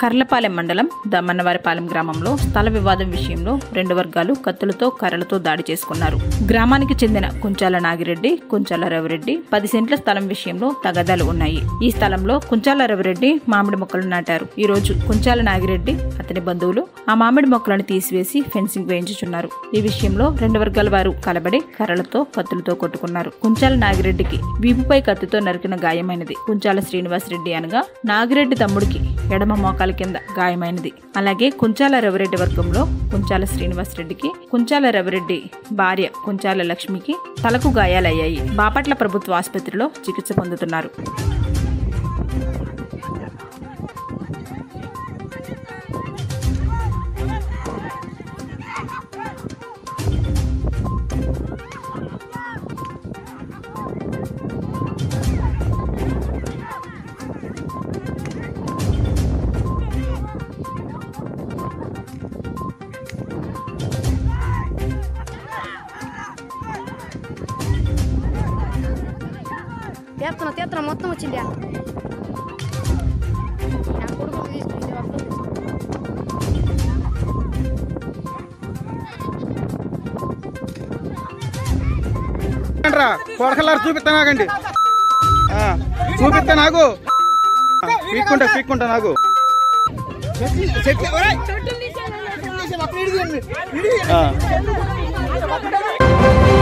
కర్లపాలెం మండలం దమ్మన్నవారిపాలెం గ్రామంలో స్థల వివాదం విషయంలో రెండు వర్గాలు కత్తులతో కర్రలతో దాడి చేసుకున్నారు గ్రామానికి చెందిన కుంచాల నాగిరెడ్డి కుంచాల రవిరెడ్డి పది సెంట్ల స్థలం విషయంలో తగాదాలు ఉన్నాయి ఈ స్థలంలో కుంచాల రవిరెడ్డి మామిడి మొక్కలు నాటారు ఈ రోజు కుంచాల నాగిరెడ్డి అతని బంధువులు ఆ మామిడి మొక్కలను తీసివేసి ఫెన్సింగ్ వేయించుచున్నారు ఈ విషయంలో రెండు వర్గాల వారు కలబడి కర్రలతో కత్తులతో కొట్టుకున్నారు కుంచాల నాగిరెడ్డికి వీపుపై కత్తితో నరికిన గాయమైనది కుంచాల శ్రీనివాస్ రెడ్డి అనగా నాగిరెడ్డి తమ్ముడికి ఎడమ మోకాల కింద గాయమైనది అలాగే కుంచాల రవిరెడ్డి వర్గంలో కుంచాల శ్రీనివాస్ రెడ్డికి కుంచాల రవిరెడ్డి భార్య కుంచాల లక్ష్మికి తలకు గాయాలయ్యాయి బాపట్ల ప్రభుత్వ ఆసుపత్రిలో చికిత్స పొందుతున్నారు తీస్తున్నా తీస్తున్నా మొత్తం వచ్చింది నా కొడుకు తీసుకుంటే అప్పుడు రా కొడకలారు చూపిస్తా నాగండి ఆ, చూపిస్తా నాకు ఆ, పీక్కుంటా పీక్కుంటా నాకు ఆ.